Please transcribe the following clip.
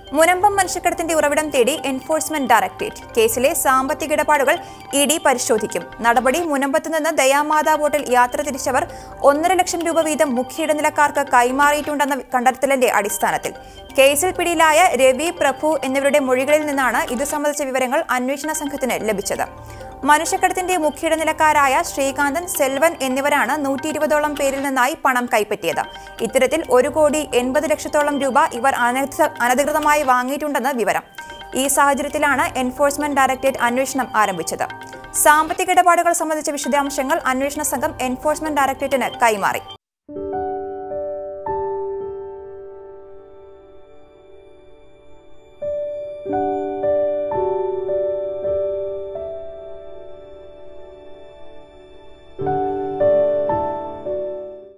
മുനമ്പം മനുഷ്യക്കടത്തിന്റെ ഉറവിടം തേടി enforcement directorate കേസിലെ സാമ്പത്തിക ഇടപാടുകൾ ഇ ഡി പരിശോധിക്കും നടപടി മുനമ്പത്ത് നിന്ന് ദയാമാതാ ബോട്ടിൽ യാത്ര തിരിച്ചവർ ഒന്നര ലക്ഷം രൂപ വീതം മുഖ്യ ഇടനിലക്കാർക്ക് കൈമാറിയിട്ടുണ്ടെന്ന കണ്ടെത്തലിന്റെ അടിസ്ഥാനത്തിൽ കേസിൽ പിടിയിലായ രവി പ്രഭു എന്നിവരുടെ മൊഴികളിൽ നിന്നാണ് ഇതു സംബന്ധിച്ച വിവരങ്ങൾ അന്വേഷണ സംഘത്തിന് ലഭിച്ചത് മനുഷ്യക്കടത്തിന്റെ മുഖ്യ ഇടനിലക്കാരായ ശ്രീകാന്തൻ സെൽവൻ എന്നിവരാണ് നൂറ്റി ഇരുപതോളം പേരിൽ നിന്നായി പണം കൈപ്പറ്റിയത് ഇത്തരത്തിൽ ഒരു കോടി എൺപത് ലക്ഷത്തോളം രൂപ ഇവർ അനധികൃത- അനധികൃതമായി വാങ്ങിയിട്ടുണ്ടെന്ന് വിവരം ഈ സാഹചര്യത്തിലാണ് എൻഫോഴ്സ്മെന്റ് ഡയറക്ടറേറ്റ് അന്വേഷണം ആരംഭിച്ചത് സാമ്പത്തിക ഇടപാടുകൾ സംബന്ധിച്ച വിശദാംശങ്ങൾ അന്വേഷണ സംഘം എൻഫോഴ്സ്മെന്റ് ഡയറക്ടറേറ്റിന് കൈമാറി